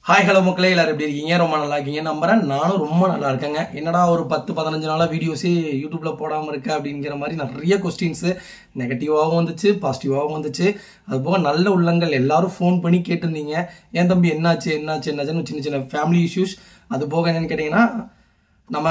hi hello மக்களே எல்லாரும் எப்படி இருக்கீங்க ரொம்ப நல்லா இருக்கீங்க நம்புறேன் நானும் ரொம்ப நல்லா இருக்கேங்க என்னடா ஒரு பத்து பதினஞ்சு நாளாக வீடியோஸே யூடியூப்ல போடாமல் இருக்க அப்படிங்கிற மாதிரி நிறைய கொஸ்டின்ஸு நெகட்டிவாகவும் வந்துச்சு பாசிட்டிவாகவும் வந்துச்சு அது போக நல்ல உள்ளங்கள் எல்லாரும் ஃபோன் பண்ணி கேட்டிருந்தீங்க ஏன் தம்பி என்னாச்சு என்னாச்சு என்னாச்சுன்னு சின்ன சின்ன ஃபேமிலி இஷ்யூஸ் அது போக என்னன்னு கேட்டிங்கன்னா நம்ம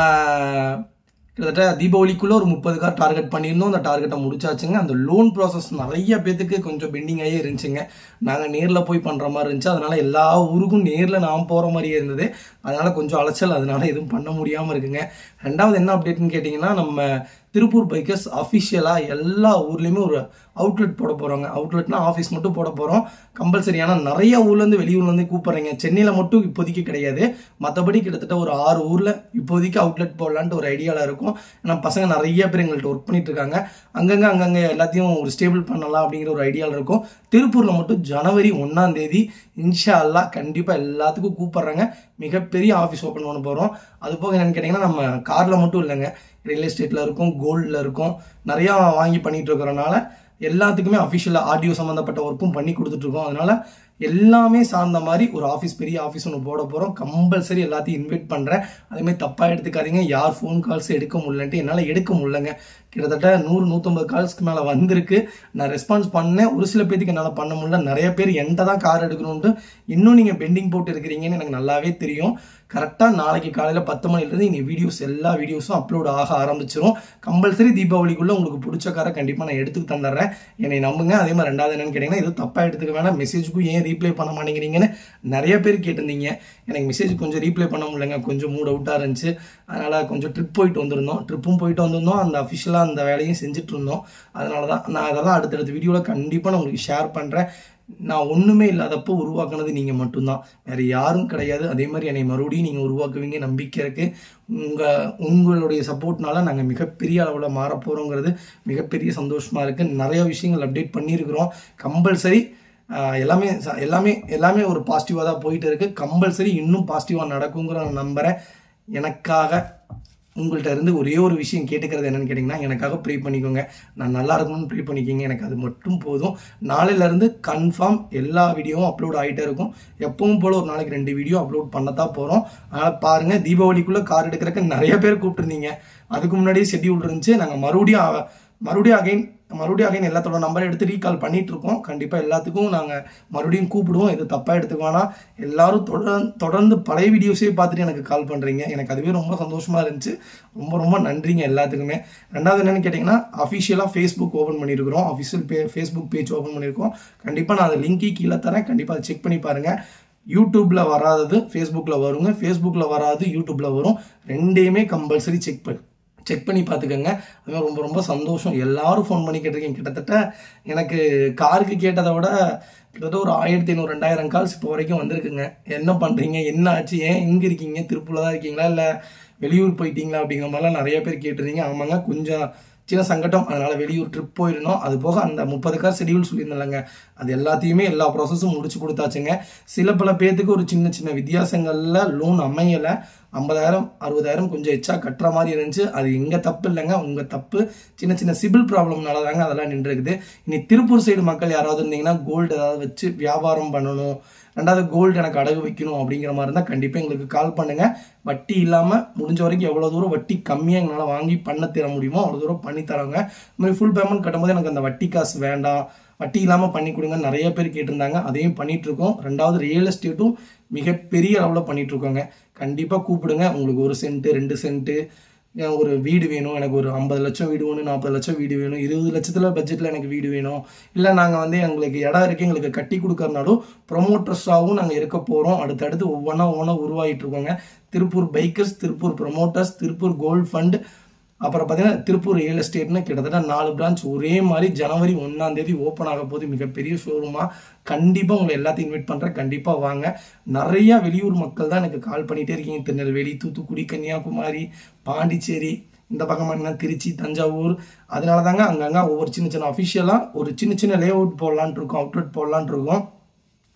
கிட்டத்தட்ட தீபாவளிக்குள்ள ஒரு முப்பது கார் டார்கெட் பண்ணியிருந்தோம் அந்த டார்கெட்டை முடிச்சாச்சுங்க அந்த லோன் ப்ராசஸ் நிறைய பேத்துக்கு கொஞ்சம் பெண்டிங் ஆகியே இருந்துச்சுங்க நாங்கள் நேரில் போய் பண்ணுற மாதிரி இருந்துச்சு அதனால எல்லா ஊருக்கும் நேரில் நான் போகிற மாதிரியே இருந்தது அதனால கொஞ்சம் அலைச்சல் அதனால எதுவும் பண்ண முடியாமல் இருக்குங்க ரெண்டாவது என்ன அப்டேட்னு கேட்டிங்கன்னா நம்ம திருப்பூர் பைக்கர்ஸ் அஃபிஷியலாக எல்லா ஊர்லேயுமே ஒரு அவுட்லெட் போட போகிறாங்க அவுட்லெட்னா ஆஃபீஸ் மட்டும் போட போகிறோம் கம்பல்சரி ஆனால் நிறைய ஊர்லேருந்து வெளியூர்லேருந்து கூப்பிட்றீங்க சென்னையில் மட்டும் இப்போதைக்கு கிடையாது மற்றபடி கிட்டத்தட்ட ஒரு ஆறு ஊரில் இப்போதைக்கு அவுட்லெட் போடலான்ட்டு ஒரு ஐடியாவில் இருக்கும் ஏன்னா பசங்க நிறைய பேர் எங்கள்கிட்ட ஒர்க் பண்ணிட்டு இருக்காங்க அங்கங்கே அங்கங்கே எல்லாத்தையும் ஒரு ஸ்டேபிள் பண்ணலாம் அப்படிங்கிற ஒரு ஐடியாவில் இருக்கும் திருப்பூரில் மட்டும் ஜனவரி ஒன்றாம் தேதி இன்ஷா அல்லா கண்டிப்பாக எல்லாத்துக்கும் கூப்பிட்றாங்க மிகப்பெரிய ஆஃபீஸ் ஓப்பன் பண்ண போகிறோம் அது போக என்னென்னு கேட்டிங்கன்னா நம்ம காரில் மட்டும் இல்லைங்க ரியல் எஸ்டேட்டில் இருக்கும் கோல்டில் இருக்கும் நிறையா வாங்கி பண்ணிட்டு இருக்கிறனால எல்லாத்துக்குமே அஃபிஷியலாக ஆடியோ சம்மந்தப்பட்ட ஒர்க்கும் பண்ணி கொடுத்துட்ருக்கோம் அதனால எல்லாமே சார்ந்த மாதிரி ஒரு ஆஃபீஸ் பெரிய ஆஃபீஸ் ஒன்று போட போகிறோம் கம்பல்சரி எல்லாத்தையும் இன்வைட் பண்ணுறேன் அதேமாதிரி தப்பாக எடுத்துக்காதீங்க யார் ஃபோன் கால்ஸ் எடுக்க முடியலன்ட்டு என்னால் எடுக்க முடியலங்க கிட்டத்தட்ட நூறு நூற்றம்பது கால்ஸ்க்கு மேலே வந்திருக்கு நான் ரெஸ்பான்ஸ் பண்ணேன் ஒரு சில பேருக்கு என்னால் பண்ண முடியல நிறைய பேர் என்கிட்ட தான் கார் எடுக்கணுன்ட்டு இன்னும் நீங்கள் பெண்டிங் போட்டு இருக்கிறீங்கன்னு எனக்கு நல்லாவே தெரியும் கரெக்டாக நாளைக்கு காலையில் பத்து மணிலேருந்து இனி வீடியோஸ் எல்லா வீடியோஸும் அப்லோட் ஆக ஆரம்பிச்சிரும் கம்பல்சரி தீபாவளிக்குள்ளே உங்களுக்கு பிடிச்ச காரை கண்டிப்பாக நான் எடுத்துக்கு தந்துடுறேன் என்னை நம்புங்க அதே மாதிரி ரெண்டாவது என்னன்னு கேட்டிங்கன்னா இது தப்பாக எடுத்துக்க வேணாம் மெசேஜுக்கும் ஏன் ரீப்ளை பண்ண மாட்டேங்கிறீங்கன்னு நிறைய பேர் கேட்டிருந்தீங்க எனக்கு மெசேஜ் கொஞ்சம் ரீப்ளை பண்ண முடியலங்க கொஞ்சம் மூட் அவுட்டாக இருந்துச்சு அதனால் கொஞ்சம் ட்ரிப் போயிட்டு வந்திருந்தோம் ட்ரிப்பும் போயிட்டு வந்திருந்தோம் அந்த அஃபிஷியலாக அந்த வேலையும் செஞ்சுட்டு இருந்தோம் அதனால தான் நான் அதெல்லாம் அடுத்தடுத்த வீடியோவில் கண்டிப்பாக நான் உங்களுக்கு ஷேர் பண்ணுறேன் நான் ஒன்றுமே இல்லாதப்போ உருவாக்குனது நீங்கள் மட்டும்தான் வேறு யாரும் கிடையாது அதே மாதிரி என்னை மறுபடியும் நீங்கள் உருவாக்குவீங்க நம்பிக்கை இருக்குது உங்கள் உங்களுடைய சப்போர்ட்னால நாங்கள் மிகப்பெரிய அளவில் மாற போகிறோங்கிறது மிகப்பெரிய சந்தோஷமாக இருக்குது நிறைய விஷயங்கள் அப்டேட் பண்ணியிருக்கிறோம் கம்பல்சரி எல்லாமே எல்லாமே எல்லாமே ஒரு பாசிட்டிவாக தான் போயிட்டு இருக்குது கம்பல்சரி இன்னும் பாசிட்டிவாக நடக்குங்கிற நான் நம்புகிறேன் எனக்காக உங்கள்கிட்ட இருந்து ஒரே ஒரு விஷயம் கேட்டுக்கிறது என்னன்னு கேட்டிங்கன்னா எனக்காக ப்ரே பண்ணிக்கோங்க நான் நல்லா இருக்கணும்னு ப்ரே பண்ணிக்கிங்க எனக்கு அது மட்டும் போதும் நாளையிலேருந்து கன்ஃபார்ம் எல்லா வீடியோவும் அப்லோட் ஆகிட்டே இருக்கும் எப்பவும் போல் ஒரு நாளைக்கு ரெண்டு வீடியோ அப்லோட் பண்ணத்தான் போகிறோம் அதனால் பாருங்கள் தீபாவளிக்குள்ளே கார் எடுக்கிறதுக்கு நிறைய பேர் கூப்பிட்டுருந்தீங்க அதுக்கு முன்னாடியே ஷெட்யூல் இருந்துச்சு நாங்கள் மறுபடியும் மறுபடியும் அகைன் மறுபடியும் அகைன் எல்லாத்தோட நம்பரை எடுத்து ரீகால் பண்ணிட்டு இருக்கோம் கண்டிப்பாக எல்லாத்துக்கும் நாங்கள் மறுபடியும் கூப்பிடுவோம் இது தப்பாக எடுத்துக்குவானா எல்லாரும் தொடர்ந்து தொடர்ந்து பழைய வீடியோஸே பார்த்துட்டு எனக்கு கால் பண்ணுறீங்க எனக்கு அதுவே ரொம்ப சந்தோஷமாக இருந்துச்சு ரொம்ப ரொம்ப நன்றிங்க எல்லாத்துக்குமே ரெண்டாவது என்னென்னு கேட்டிங்கன்னா அஃபிஷியலாக ஃபேஸ்புக் ஓப்பன் பண்ணியிருக்கிறோம் அஃபிஷியல் பே ஃபேஸ்புக் பேஜ் ஓப்பன் பண்ணியிருக்கோம் கண்டிப்பாக நான் அதை லிங்க்கே கீழே தரேன் கண்டிப்பாக அதை செக் பண்ணி பாருங்கள் யூடியூப்பில் வராதது ஃபேஸ்புக்கில் வருங்க ஃபேஸ்புக்கில் வராது யூடியூப்பில் வரும் ரெண்டையுமே கம்பல்சரி செக் பண்ணி செக் பண்ணி பார்த்துக்கோங்க அதுமாதிரி ரொம்ப ரொம்ப சந்தோஷம் எல்லாரும் ஃபோன் பண்ணி கேட்டிருக்கீங்க கிட்டத்தட்ட எனக்கு காருக்கு கேட்டதை விட கிட்டத்தட்ட ஒரு ஆயிரத்தி ஐநூறு ரெண்டாயிரம் கால்ஸ் இப்போ வரைக்கும் வந்திருக்குங்க என்ன பண்ணுறீங்க என்ன ஆச்சு ஏன் எங்கே இருக்கீங்க திருப்பூரில் தான் இருக்கீங்களா இல்லை வெளியூர் போயிட்டீங்களா அப்படிங்கிற மாதிரிலாம் நிறைய பேர் கேட்டிருந்தீங்க ஆமாங்க கொஞ்சம் சின்ன சங்கடம் அதனால் வெளியூர் ட்ரிப் போயிருந்தோம் அது போக அந்த முப்பது கார் ஷெடியூல் சொல்லியிருந்தேன்லங்க அது எல்லாத்தையுமே எல்லா ப்ராசஸும் முடிச்சு கொடுத்தாச்சுங்க சில பல பேர்த்துக்கு ஒரு சின்ன சின்ன வித்தியாசங்களில் லோன் அமையலை ஐம்பதாயிரம் அறுபதாயிரம் கொஞ்சம் எச்சா கட்டுற மாதிரி இருந்துச்சு அது எங்கள் தப்பு இல்லைங்க உங்கள் தப்பு சின்ன சின்ன சிபில் ப்ராப்ளம்னால தாங்க அதெல்லாம் நின்றுருக்குது இனி திருப்பூர் சைடு மக்கள் யாராவது இருந்தீங்கன்னா கோல்டு ஏதாவது வச்சு வியாபாரம் பண்ணணும் ரெண்டாவது கோல்டு எனக்கு அடகு வைக்கணும் அப்படிங்கிற மாதிரி இருந்தால் கண்டிப்பாக எங்களுக்கு கால் பண்ணுங்கள் வட்டி இல்லாமல் முடிஞ்ச வரைக்கும் எவ்வளோ தூரம் வட்டி கம்மியாக எங்களால் வாங்கி பண்ண தர முடியுமோ அவ்வளோ தூரம் பண்ணி தராங்க இந்த மாதிரி ஃபுல் பேமெண்ட் கட்டும்போது எனக்கு அந்த வட்டி காசு வேண்டாம் வட்டி இல்லாமல் பண்ணி கொடுங்க நிறைய பேர் கேட்டிருந்தாங்க அதையும் பண்ணிட்டு இருக்கோம் ரெண்டாவது ரியல் எஸ்டேட்டும் மிகப்பெரிய அளவில் பண்ணிட்டு இருக்கோங்க கண்டிப்பாக கூப்பிடுங்க உங்களுக்கு ஒரு சென்ட்டு ரெண்டு சென்ட்டு ஒரு வீடு வேணும் எனக்கு ஒரு ஐம்பது லட்சம் வீடு வேணும் நாற்பது லட்சம் வீடு வேணும் இருபது லட்சத்தில் பட்ஜெட்டில் எனக்கு வீடு வேணும் இல்லை நாங்கள் வந்து எங்களுக்கு இடம் இருக்கு எங்களுக்கு கட்டி கொடுக்கறனாலும் ப்ரொமோட்டர்ஸாகவும் நாங்கள் இருக்க போகிறோம் அடுத்தடுத்து ஒவ்வொன்றா ஒவ்வொன்றா உருவாகிட்டு இருக்கோங்க Tiruppur bikers Tiruppur promoters Tiruppur gold fund அப்புறம் பார்த்தீங்கன்னா திருப்பூர் ரியல் எஸ்டேட்னு கிட்டத்தட்ட நாலு பிரான்ச் ஒரே மாதிரி ஜனவரி ஒன்றாம் தேதி ஓப்பன் ஆக போது மிகப்பெரிய ஷோரூமாக கண்டிப்பாக உங்களை எல்லாத்தையும் இன்வைட் பண்ணுறேன் கண்டிப்பாக வாங்க நிறையா வெளியூர் மக்கள் தான் எனக்கு கால் பண்ணிகிட்டே இருக்கீங்க திருநெல்வேலி தூத்துக்குடி கன்னியாகுமரி பாண்டிச்சேரி இந்த பக்கம் என்ன திருச்சி தஞ்சாவூர் அதனால தாங்க அங்கங்கே ஒவ்வொரு சின்ன சின்ன அஃபிஷியலாக ஒரு சின்ன சின்ன லே அவுட் போடலான் இருக்கோம் அவுட்லெட் போடலான் இருக்கோம்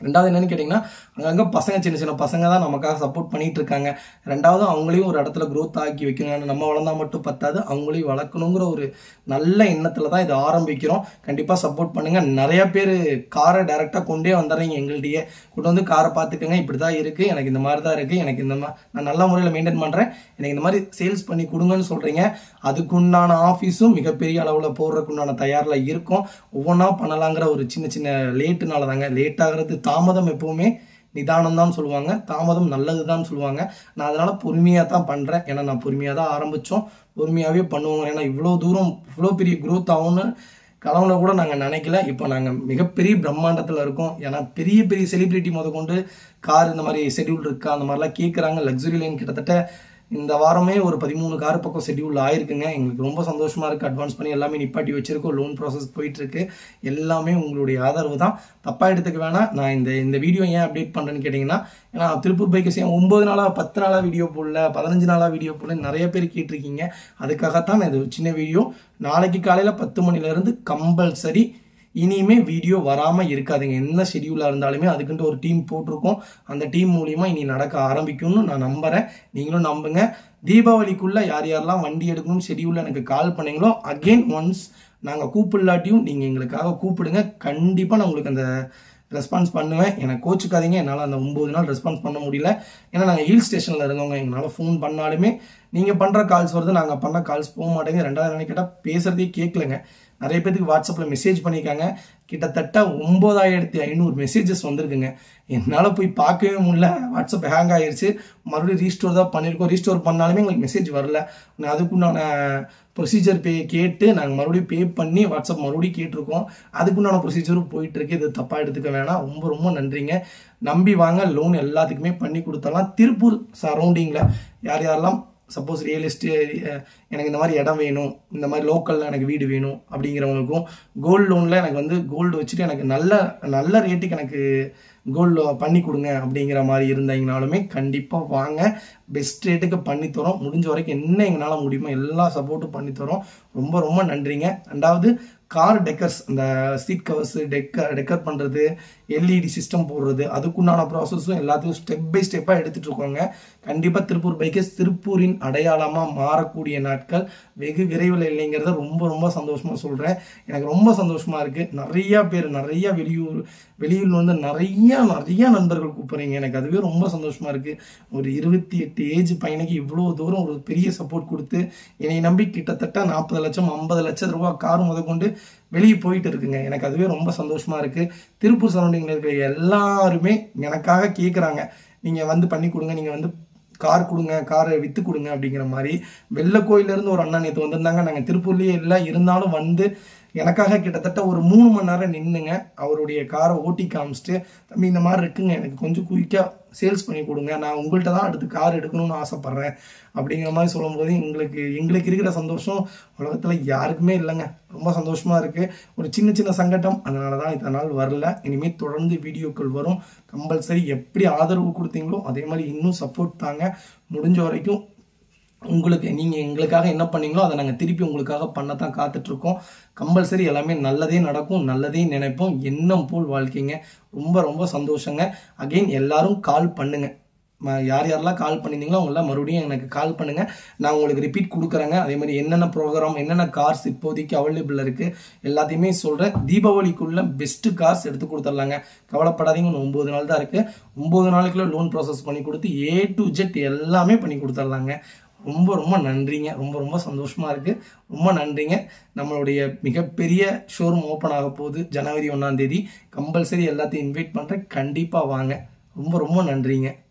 ரெண்டாவது என்னன்னு கேட்டிங்கன்னா அங்கங்கே பசங்க சின்ன சின்ன பசங்க தான் நமக்காக சப்போர்ட் பண்ணிட்டு இருக்காங்க ரெண்டாவது அவங்களையும் ஒரு இடத்துல growth ஆக்கி வைக்கணும் ஏன்னா நம்ம வளர்ந்தா மட்டும் பத்தாது அவங்களையும் வளர்க்கணுங்கிற ஒரு நல்ல எண்ணத்தில் தான் இதை ஆரம்பிக்கிறோம் கண்டிப்பாக சப்போர்ட் பண்ணுங்க நிறைய பேர் காரை டைரெக்டாக கொண்டே வந்துடுறீங்க எங்கள்கிட்டயே கொண்டு வந்து காரை பார்த்துக்கங்க இப்படி தான் இருக்குது எனக்கு இந்த மாதிரி தான் இருக்குது எனக்கு இந்த மாதிரி நான் நல்ல முறையில் மெயின்டைன் பண்ணுறேன் எனக்கு இந்த மாதிரி சேல்ஸ் பண்ணி கொடுங்கன்னு சொல்கிறீங்க அதுக்குண்டான ஆஃபீஸும் மிகப்பெரிய அளவில் போடுறதுக்குண்டான தயாரில் இருக்கும் ஒவ்வொன்றா பண்ணலாங்கிற ஒரு சின்ன சின்ன லேட்டுனால தாங்க லேட் ஆகிறது தாமதம் எப்பவுமே நிதானம் தான் சொல்லுவாங்க தாமதம் நல்லது தான் சொல்லுவாங்க நான் அதனால பொறுமையாக தான் பண்ணுறேன் ஏன்னா நான் பொறுமையாக தான் ஆரம்பித்தோம் பொறுமையாகவே பண்ணுவோம் ஏன்னா இவ்வளோ தூரம் இவ்வளோ பெரிய growth ஆகும்னு கனவுல கூட நாங்கள் நினைக்கல இப்போ நாங்கள் மிகப்பெரிய பிரம்மாண்டத்தில் இருக்கோம் ஏன்னா பெரிய பெரிய செலிபிரிட்டி முத கொண்டு கார் இந்த மாதிரி ஷெட்யூல் இருக்கா அந்த மாதிரிலாம் கேட்குறாங்க லக்ஸுரி லைன் கிட்டத்தட்ட இந்த வாரமே ஒரு பதிமூணு கார் பக்கம் ஷெட்யூல் ஆயிருக்குங்க எங்களுக்கு ரொம்ப சந்தோஷமா இருக்கு அட்வான்ஸ் பண்ணி எல்லாமே நிப்பாட்டி வச்சிருக்கோம் லோன் ப்ராசஸ் போயிட்டு இருக்கு எல்லாமே உங்களுடைய ஆதரவு தான் தப்பா எடுத்துக்க வேணாம் நான் இந்த இந்த வீடியோ ஏன் அப்டேட் பண்றேன்னு கேட்டிங்கன்னா ஏன்னா திருப்பூர் பைக்கஸ் ஏன் ஒன்பது நாளா பத்து நாளா வீடியோ போடல பதினஞ்சு நாளா வீடியோ போடல நிறைய பேர் கேட்டிருக்கீங்க அதுக்காகத்தான் நான் இது ஒரு சின்ன வீடியோ நாளைக்கு காலையில பத்து மணில இருந்து கம்பல்சரி இனிமே வீடியோ வராம இருக்காதுங்க என்ன ஷெடியூலா இருந்தாலுமே அதுக்குன்ட்டு ஒரு டீம் போட்டிருக்கோம் அந்த டீம் மூலியமா இனி நடக்க ஆரம்பிக்கும்னு நான் நம்புறேன் நீங்களும் நம்புங்க தீபாவளிக்குள்ள யார் யாரெல்லாம் வண்டி எடுக்கணும்னு ஷெடியூல்ல எனக்கு கால் பண்ணீங்களோ அகெயின் ஒன்ஸ் நாங்க கூப்பிடலாட்டியும் நீங்க எங்களுக்காக கூப்பிடுங்க கண்டிப்பா நான் உங்களுக்கு அந்த ரெஸ்பான்ஸ் பண்ணுவேன் எனக்கு கோச்சுக்காதீங்க என்னால் அந்த ஒம்பது நாள் ரெஸ்பான்ஸ் பண்ண முடியல ஏன்னா நாங்கள் ஹில் ஸ்டேஷனில் இருந்தவங்க எங்களால் ஃபோன் பண்ணாலுமே நீங்கள் பண்ணுற கால்ஸ் வருது நாங்கள் பண்ண கால்ஸ் போக மாட்டேங்குது ரெண்டாவது என்ன கேட்டால் பேசுறதே கேட்கலங்க நிறைய பேத்துக்கு வாட்ஸ்அப்பில் மெசேஜ் பண்ணியிருக்காங்க கிட்டத்தட்ட ஒம்பதாயிரத்தி ஐநூறு மெசேஜஸ் வந்திருக்குங்க என்னால் போய் பார்க்கவே முடியல வாட்ஸ்அப் ஹேங் ஆயிருச்சு மறுபடியும் ரீஸ்டோர் தான் பண்ணியிருக்கோம் ரீஸ்டோர் பண்ணாலுமே எங்களுக்கு மெசேஜ் வரல நான் அதுக்குண்டான ப்ரொசீஜர் பே கேட்டு நாங்கள் மறுபடியும் பே பண்ணி வாட்ஸ்அப் மறுபடியும் கேட்டிருக்கோம் அதுக்குண்டான ப்ரொசீஜரும் போயிட்டு இருக்கு இது தப்பாக எடுத்துக்க வேணாம் ரொம்ப ரொம்ப நன்றிங்க நம்பி வாங்க லோன் எல்லாத்துக்குமே பண்ணி கொடுத்தலாம் திருப்பூர் சரௌண்டிங்கில் யார் யாரெல்லாம் சப்போஸ் ரியல் எஸ்டேட் எனக்கு இந்த மாதிரி இடம் வேணும் இந்த மாதிரி லோக்கலில் எனக்கு வீடு வேணும் அப்படிங்கிறவங்களுக்கும் கோல்டு லோனில் எனக்கு வந்து கோல்டு வச்சுட்டு எனக்கு நல்ல நல்ல ரேட்டுக்கு எனக்கு கோல்டு பண்ணி கொடுங்க அப்படிங்கிற மாதிரி இருந்தீங்கனாலுமே கண்டிப்பாக வாங்க பெஸ்ட் ரேட்டுக்கு பண்ணி தரோம் முடிஞ்ச வரைக்கும் என்ன எங்களால் முடியுமோ எல்லா சப்போர்ட்டும் பண்ணி தரோம் ரொம்ப ரொம்ப நன்றிங்க ரெண்டாவது கார் டெக்கர்ஸ் அந்த சீட் கவர்ஸ் டெக்கர் டெக்கர் பண்ணுறது எல்இடி சிஸ்டம் போடுறது அதுக்குண்டான ப்ராசஸும் எல்லாத்தையும் ஸ்டெப் பை ஸ்டெப்பாக எடுத்துட்டு இருக்கோங்க கண்டிப்பாக திருப்பூர் பைக்கஸ் திருப்பூரின் அடையாளமாக மாறக்கூடிய நாட்கள் வெகு விரைவில் இல்லைங்கிறத ரொம்ப ரொம்ப சந்தோஷமாக சொல்கிறேன் எனக்கு ரொம்ப சந்தோஷமாக இருக்குது நிறையா பேர் நிறைய வெளியூர் வெளியூர்ல வந்து நிறைய நிறைய நண்பர்கள் கூப்பிட்றீங்க எனக்கு அதுவே ரொம்ப சந்தோஷமாக இருக்குது ஒரு இருபத்தி எட்டு ஏஜ் பையனுக்கு இவ்வளோ தூரம் ஒரு பெரிய சப்போர்ட் கொடுத்து என்னை நம்பி கிட்டத்தட்ட நாற்பது லட்சம் ஐம்பது லட்சம் ரூபாய் கார் முதற்கொண்டு வெளியே போயிட்டு இருக்குங்க எனக்கு அதுவே ரொம்ப சந்தோஷமா இருக்கு திருப்பூர் சரௌண்டிங்ல இருக்கிற எல்லாருமே எனக்காக கேட்குறாங்க நீங்க வந்து பண்ணி கொடுங்க நீங்க வந்து கார் கொடுங்க காரை வித்து கொடுங்க அப்படிங்கிற மாதிரி வெள்ளக்கோயில இருந்து ஒரு அண்ணா நேற்று வந்திருந்தாங்க நாங்கள் திருப்பூர்லயே இல்லை இருந்தாலும் வந்து எனக்காக கிட்டத்தட்ட ஒரு மூணு மணி நேரம் நின்னுங்க அவருடைய காரை ஓட்டி காமிச்சிட்டு தம்பி இந்த மாதிரி இருக்குங்க எனக்கு கொஞ்சம் குயிக்காக சேல்ஸ் பண்ணி கொடுங்க நான் உங்கள்கிட்ட தான் அடுத்து கார் எடுக்கணும்னு ஆசைப்பட்றேன் அப்படிங்கிற மாதிரி சொல்லும்போது எங்களுக்கு எங்களுக்கு இருக்கிற சந்தோஷம் உலகத்தில் யாருக்குமே இல்லைங்க ரொம்ப சந்தோஷமா இருக்கு ஒரு சின்ன சின்ன சங்கடம் அதனால தான் இத்தனை நாள் வரல இனிமேல் தொடர்ந்து வீடியோக்கள் வரும் கம்பல்சரி எப்படி ஆதரவு கொடுத்தீங்களோ அதே மாதிரி இன்னும் சப்போர்ட் தாங்க முடிஞ்ச வரைக்கும் உங்களுக்கு நீங்கள் எங்களுக்காக என்ன பண்ணீங்களோ அதை நாங்கள் திருப்பி உங்களுக்காக பண்ணத்தான் காத்துட்ருக்கோம் கம்பல்சரி எல்லாமே நல்லதே நடக்கும் நல்லதே நினைப்போம் எண்ணம் போல் வாழ்க்கைங்க ரொம்ப ரொம்ப சந்தோஷங்க அகைன் எல்லாரும் கால் பண்ணுங்க ம- யார் யாரெல்லாம் கால் பண்ணியிருந்தீங்களோ அவங்களாம் மறுபடியும் எனக்கு கால் பண்ணுங்க நான் உங்களுக்கு ரிப்பீட் கொடுக்குறேங்க அதே மாதிரி என்னென்ன ப்ரோக்ராம் என்னென்ன கார்ஸ் இப்போதைக்கு அவைலபிள் இருக்கு எல்லாத்தையுமே சொல்றேன் தீபாவளிக்குள்ள பெஸ்ட் கார்ஸ் எடுத்து கொடுத்துடலாங்க கவலைப்படாதீங்க இன்னும் ஒன்பது நாள் தான் இருக்கு ஒன்பது நாளைக்குள்ள லோன் ப்ராசஸ் பண்ணி கொடுத்து ஏ டு ஜெட் எல்லாமே பண்ணி கொடுத்துடலாங்க ரொம்ப ரொம்ப நன்றிங்க ரொம்ப ரொம்ப சந்தோஷமா இருக்கு ரொம்ப நன்றிங்க நம்மளுடைய மிகப்பெரிய ஷோரூம் ஓப்பன் ஆக போகுது ஜனவரி ஒன்றாம் தேதி கம்பல்சரி எல்லாத்தையும் இன்வைட் பண்றேன் கண்டிப்பா வாங்க ரொம்ப ரொம்ப நன்றிங்க